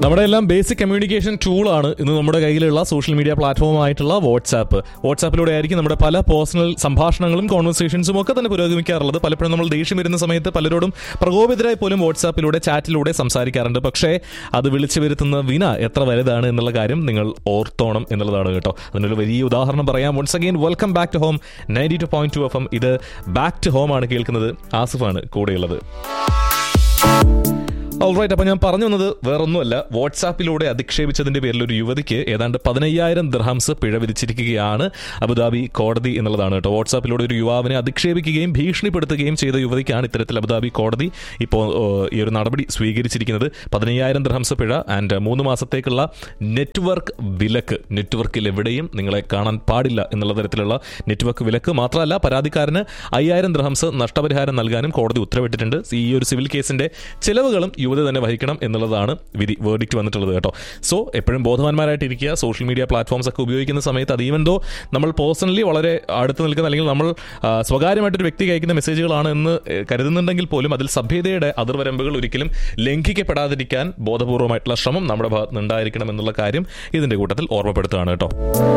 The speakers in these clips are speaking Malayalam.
നമ്മുടെ എല്ലാം ബേസിക് കമ്മ്യൂണിക്കേഷൻ ടൂളാണ് ഇന്ന് നമ്മുടെ കയ്യിലുള്ള സോഷ്യൽ മീഡിയ പ്ലാറ്റ്ഫോം ആയിട്ടുള്ള വാട്സാപ്പ് വാട്സാപ്പിലൂടെ ആയിരിക്കും നമ്മുടെ പല പേഴ്സണൽ സംഭാഷണങ്ങളും കോൺവെർസേഷൻസും ഒക്കെ തന്നെ പുരോഗമിക്കാറുള്ളത് പലപ്പോഴും നമ്മൾ ദേഷ്യം വരുന്ന സമയത്ത് പലരോടും പ്രകോപിതരായി പോലും വാട്സാപ്പിലൂടെ ചാറ്റിലൂടെ സംസാരിക്കാറുണ്ട് പക്ഷേ അത് വിളിച്ചു വരുത്തുന്ന വിന എത്ര വലുതാണ് എന്നുള്ള കാര്യം നിങ്ങൾ ഓർത്തോണം എന്നുള്ളതാണ് കേട്ടോ അതിനൊരു വലിയ ഉദാഹരണം പറയാം once again welcome back to home ninety two point two F M ഇത് ബാക്ക് ടു ഹോം ആണ് കേൾക്കുന്നത് ആസിഫാണ് കൂടെയുള്ളത് ഓൾറൈറ്റ് അപ്പൊ ഞാൻ പറഞ്ഞു വന്നത് വേറൊന്നുമല്ല വാട്സാപ്പിലൂടെ അധിക്ഷേപിച്ചതിന്റെ പേരിൽ ഒരു യുവതിക്ക് ഏതാണ്ട് പതിനയ്യായിരം ദിർഹംസ് പിഴ വിധിച്ചിരിക്കുകയാണ് അബുദാബി കോടതി എന്നുള്ളതാണ് കേട്ടോ വാട്സാപ്പിലൂടെ ഒരു യുവാവിനെ അധിക്ഷേപിക്കുകയും ഭീഷണിപ്പെടുത്തുകയും ചെയ്ത യുവതിക്കാണ് ഇത്തരത്തിൽ അബുദാബി കോടതി ഇപ്പോൾ ഈ ഒരു നടപടി സ്വീകരിച്ചിരിക്കുന്നത് പതിനയ്യായിരം ദിർഹംസ് പിഴ ആൻഡ് മൂന്ന് മാസത്തേക്കുള്ള നെറ്റ്വർക്ക് വിലക്ക് നെറ്റ്വർക്കിൽ എവിടെയും നിങ്ങളെ കാണാൻ പാടില്ല എന്നുള്ള തരത്തിലുള്ള നെറ്റ്വർക്ക് വിലക്ക് മാത്രമല്ല പരാതിക്കാരന് അയ്യായിരം ദിർഹംസ് നഷ്ടപരിഹാരം നൽകാനും കോടതി ഉത്തരവിട്ടിട്ടുണ്ട് ഈ ഒരു സിവിൽ കേസിന്റെ ചിലവുകളും യുവതി തന്നെ വഹിക്കണം എന്നുള്ളതാണ് വിധി വേർഡിക്റ്റ് വന്നിട്ടുള്ളത് കേട്ടോ സോ എപ്പോഴും ബോധവാന്മാരായിട്ടിരിക്കുക സോഷ്യൽ മീഡിയ പ്ലാറ്റ്ഫോംസ് ഒക്കെ ഉപയോഗിക്കുന്ന സമയത്ത് അത് ഈവൻ ദോ നമ്മൾ പേഴ്സണലി വളരെ അടുത്ത് നിൽക്കുന്ന അല്ലെങ്കിൽ നമ്മൾ ആ, സ്വകാര്യമായിട്ടൊരു വ്യക്തി അയക്കുന്ന മെസ്സേജുകളാണ് എന്ന് ഏഹ്, കരുതുന്നുണ്ടെങ്കിൽ പോലും അതിൽ സഭ്യതയുടെ അതിർവരമ്പുകൾ ഒരിക്കലും ലംഘിക്കപ്പെടാതിരിക്കാൻ ബോധപൂർവമായിട്ടുള്ള ശ്രമം നമ്മുടെ ഭാഗത്ത് നിന്നുണ്ടായിരിക്കണം എന്നുള്ള കാര്യം ഇതിന്റെ കൂട്ടത്തിൽ ഓർമ്മപ്പെടുത്തുകയാണ് കേട്ടോ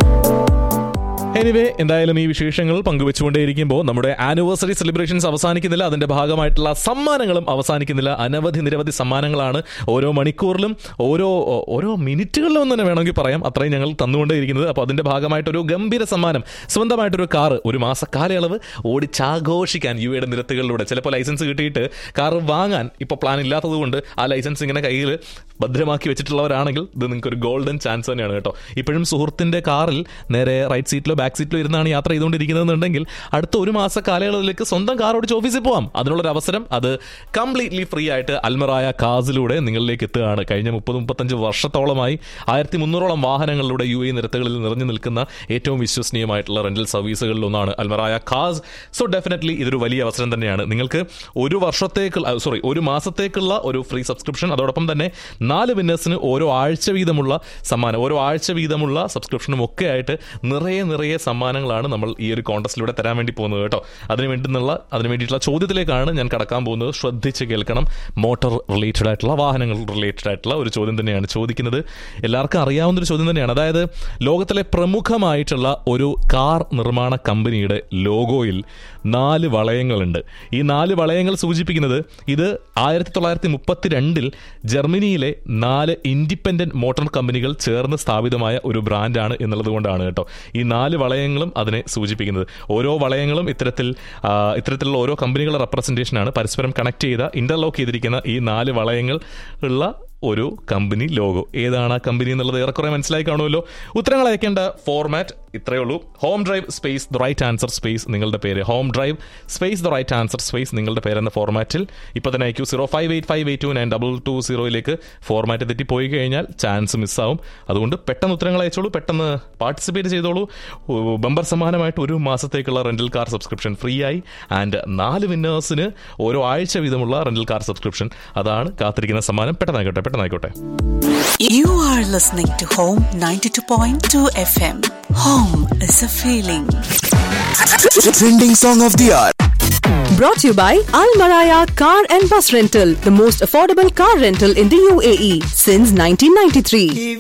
എനിവേ എന്തായാലും ഈ വിശേഷങ്ങൾ പങ്കുവെച്ചുകൊണ്ടേയിരിക്കുമ്പോൾ നമ്മുടെ ആനിവേഴ്സറി സെലിബ്രേഷൻസ് അവസാനിക്കുന്നില്ല അതിന്റെ ഭാഗമായിട്ടുള്ള സമ്മാനങ്ങളും അവസാനിക്കുന്നില്ല അനവധി നിരവധി സമ്മാനങ്ങളാണ് ഓരോ മണിക്കൂറിലും ഓരോ ഓരോ മിനിറ്റുകളിലും തന്നെ വേണമെങ്കിൽ പറയാം അത്രയും ഞങ്ങൾ തന്നുകൊണ്ടേയിരിക്കുന്നത് അപ്പോൾ അതിന്റെ ഭാഗമായിട്ടൊരു ഗംഭീര സമ്മാനം സ്വന്തമായിട്ടൊരു കാറ് ഒരു മാസ കാലയളവ് ഓടിച്ചാഘോഷിക്കാൻ യു എയുടെ നിരത്തുകളിലൂടെ ചിലപ്പോൾ ലൈസൻസ് കിട്ടിയിട്ട് കാറ് വാങ്ങാൻ ഇപ്പോൾ പ്ലാൻ ഇല്ലാത്തത് കൊണ്ട് ആ ലൈസൻസ് ഇങ്ങനെ കയ്യിൽ ഭദ്രമാക്കി വെച്ചിട്ടുള്ളവരാണെങ്കിൽ ഇത് നിങ്ങൾക്ക് ഒരു ഗോൾഡൻ ചാൻസ് തന്നെയാണ് കേട്ടോ ഇപ്പോഴും സുഹൃത്തിന്റെ കാറിൽ നേരെ റൈറ്റ് സീറ്റിലോ ബാക്ക് സീറ്റിലോ ഇരുന്നാണ് യാത്ര ചെയ്തുകൊണ്ടിരിക്കുന്നതെന്നുണ്ടെങ്കിൽ അടുത്ത ഒരു മാസ കാലയളവിലേക്ക് സ്വന്തം കാർ ഓടിച്ച് ഓഫീസിൽ പോവാം അതിനുള്ളൊരു അവസരം അത് കംപ്ലീറ്റ്ലി ഫ്രീ ആയിട്ട് അൽമറായ കാസിലൂടെ നിങ്ങളിലേക്ക് എത്തുകയാണ് കഴിഞ്ഞ മുപ്പത് മുപ്പത്തഞ്ച് വർഷത്തോളമായി ആയിരത്തി മുന്നൂറോളം വാഹനങ്ങളിലൂടെ യു എ നിരത്തുകളിൽ നിറഞ്ഞു നിൽക്കുന്ന ഏറ്റവും വിശ്വസനീയമായിട്ടുള്ള റെന്റൽ സർവീസുകളിൽ ഒന്നാണ് അൽമറായ കാസ് സോ ഡെഫിനറ്റ്ലി ഇതൊരു വലിയ അവസരം തന്നെയാണ് നിങ്ങൾക്ക് ഒരു വർഷത്തേക്കുള്ള സോറി ഒരു മാസത്തേക്കുള്ള ഒരു ഫ്രീ സബ്സ്ക്രിപ്ഷൻ അതോടൊപ്പം തന്നെ നാല് വിന്നേഴ്സിന് ഓരോ ആഴ്ച വീതമുള്ള സമ്മാനം ഓരോ ആഴ്ച വീതമുള്ള സബ്സ്ക്രിപ്ഷനും ഒക്കെ ആയിട്ട് നിറയെ നിറയെ സമ്മാനങ്ങളാണ് നമ്മൾ ഈ ഒരു കോൺടസ്റ്റിലൂടെ തരാൻ വേണ്ടി പോകുന്നത് കേട്ടോ അതിന് വേണ്ടുന്നുള്ള അതിന് വേണ്ടിയിട്ടുള്ള ചോദ്യത്തിലേക്കാണ് ഞാൻ കടക്കാൻ പോകുന്നത് ശ്രദ്ധിച്ച് കേൾക്കണം മോട്ടോർ റിലേറ്റഡ് ആയിട്ടുള്ള വാഹനങ്ങൾ റിലേറ്റഡ് ആയിട്ടുള്ള ഒരു ചോദ്യം തന്നെയാണ് ചോദിക്കുന്നത് എല്ലാവർക്കും അറിയാവുന്ന ഒരു ചോദ്യം തന്നെയാണ് അതായത് ലോകത്തിലെ പ്രമുഖമായിട്ടുള്ള ഒരു കാർ നിർമ്മാണ കമ്പനിയുടെ ലോഗോയിൽ നാല് വളയങ്ങളുണ്ട് ഈ നാല് വളയങ്ങൾ സൂചിപ്പിക്കുന്നത് ഇത് ആയിരത്തി തൊള്ളായിരത്തി മുപ്പത്തി രണ്ടിൽ ജർമ്മനിയിലെ നാല് ഇൻഡിപെൻഡന്റ് മോട്ടോർ കമ്പനികൾ ചേർന്ന് സ്ഥാപിതമായ ഒരു ബ്രാൻഡാണ് എന്നുള്ളത് കൊണ്ടാണ് കേട്ടോ ഈ നാല് വളയങ്ങളും അതിനെ സൂചിപ്പിക്കുന്നത് ഓരോ വളയങ്ങളും ഇത്തരത്തിൽ ആ, ഇത്തരത്തിലുള്ള ഓരോ കമ്പനികളുടെ റെപ്രസെൻറ്റേഷനാണ് പരസ്പരം കണക്ട് ചെയ്ത ഇന്റർലോക്ക് ചെയ്തിരിക്കുന്ന ഈ നാല് വളയങ്ങൾ ഉള്ള ഒരു കമ്പനി ലോഗോ ഏതാണ് ആ കമ്പനി എന്നുള്ളത് ഏറെക്കുറെ മനസ്സിലായി കാണുമല്ലോ ഉത്തരങ്ങൾ അയക്കേണ്ട ഫോർമാറ്റ് ഇത്രയേ ഉള്ളൂ home drive space the right answer space നിങ്ങളുടെ പേര് home drive space the right answer space നിങ്ങളുടെ പേരെന്ന ഫോർമാറ്റിൽ ഇപ്പോൾ തന്നെ അയക്കൂ zero five eight five eight two nine double two സീറോയിലേക്ക് ഫോർമാറ്റ് തെറ്റി പോയി കഴിഞ്ഞാൽ ചാൻസ് മിസ്സാവും അതുകൊണ്ട് പെട്ടെന്ന് ഉത്തരങ്ങൾ അയച്ചോളൂ പെട്ടെന്ന് പാർട്ടിസിപ്പേറ്റ് ചെയ്തോളൂ ഓ, ബമ്പർ സമ്മാനമായിട്ട് ഒരു മാസത്തേക്കുള്ള റെന്റൽ കാർ സബ്സ്ക്രിപ്ഷൻ ഫ്രീ ആയി ആൻഡ് നാല് വിന്നേഴ്സിന് ഓരോ ആഴ്ച വീതമുള്ള റെന്റൽ കാർ സബ്സ്ക്രിപ്ഷൻ അതാണ് കാത്തിരിക്കുന്ന സമ്മാനം പെട്ടെന്നായിക്കോട്ടെ പെട്ടെന്നായിക്കോട്ടെ You are listening to Home 92.2 FM. Home is a feeling. Trending song of the hour. Brought to you by Al Maraya Car and Bus Rental, the most affordable car rental in the UAE since 1993.